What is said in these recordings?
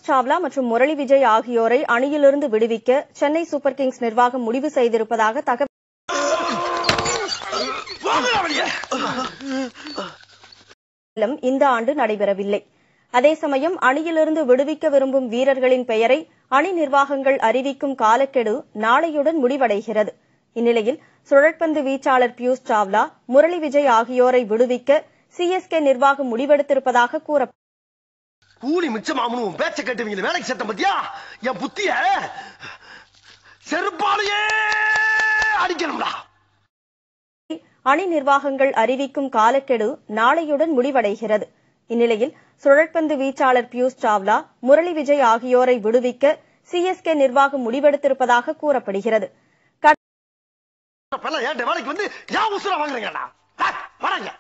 சாவ்லா மற்றும் முரளி விஜய் ஆகியோரை அணியிலிருந்து விடுவிக்க சென்னை சூப்பர் கிங்ஸ் நிர்வாகம் முடிவு செய்திருப்பதாக தகவல் இந்த ஆண்டு நடைபெறவில்லை அதே சமயம் அணியிலிருந்து விடுவிக்க விரும்பும் வீரர்களின் பெயரை அணி நிர்வாகங்கள் அறிவிக்கும் காலக்கெடு நாளையுடன் முடிவடைகிறது இந்நிலையில் சுழற்பந்து வீச்சாளர் பியூஷ் சாவ்லா முரளி விஜய் ஆகியோரை விடுவிக்க சிஎஸ்கே நிர்வாகம் முடிவெடுத்திருப்பதாக கூற கூலி மிச்சமாமனு உன் பேச்ச கேட்டுவீங்க வேலைக்கு சேர்த்த பத்தியா என் புத்திய செருப்பாலேயே அடிக்கணும்டா அணி நிர்வாகங்கள் அறிவிக்கும் காலக்கெடு நாளையுடன் முடிவடைகிறது இந்நிலையில் சுழற்பந்து வீச்சாளர் பியூஷ் சாவ்லா முரளி விஜய் ஆகியோரை விடுவிக்க சிஎஸ்கே நிர்வாகம் முடிவெடுத்திருப்பதாக கூறப்படுகிறது அப்பெல்லாம் ஏன்ட்ட வேலைக்கு வந்து ஏன் உசுர வாங்குறீங்கடா வராங்க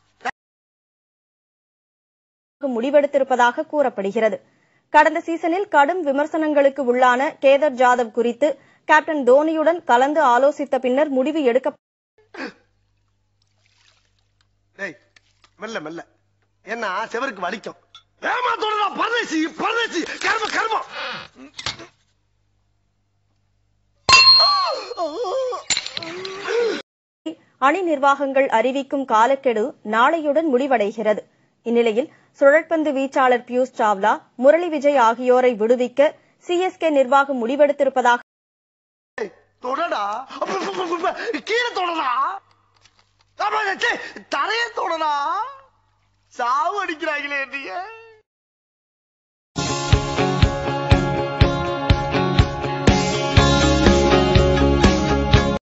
முடிவெடுத்திருப்பதாக கூறப்படுகிறது கடந்த சீசனில் கடும் விமர்சனங்களுக்கு உள்ளான கேதர் ஜாதவ் குறித்து கேப்டன் தோனியுடன் கலந்து ஆலோசித்த பின்னர் முடிவு எடுக்க டேய் மெல்ல மெல்ல என்ன செவருக்கு வலிக்கும் ஏமா தொடரா பரதேசி பரதேசி கர்ம கர்மம் அணி நிர்வாகங்கள் அறிவிக்கும் காலக்கெடு நாளையுடன் முடிவடைகிறது இந்நிலையில் சுழற்பந்து வீச்சாளர் பியூஷ் சாவ்லா முரளி விஜய் ஆகியோரை விடுவிக்க சிஎஸ்கே நிர்வாகம் முடிவெடுத்திருப்பதாக தொடடா கீழே தொடடா தரைய தொடடா சாவு அடிக்கிறாங்களே நீங்க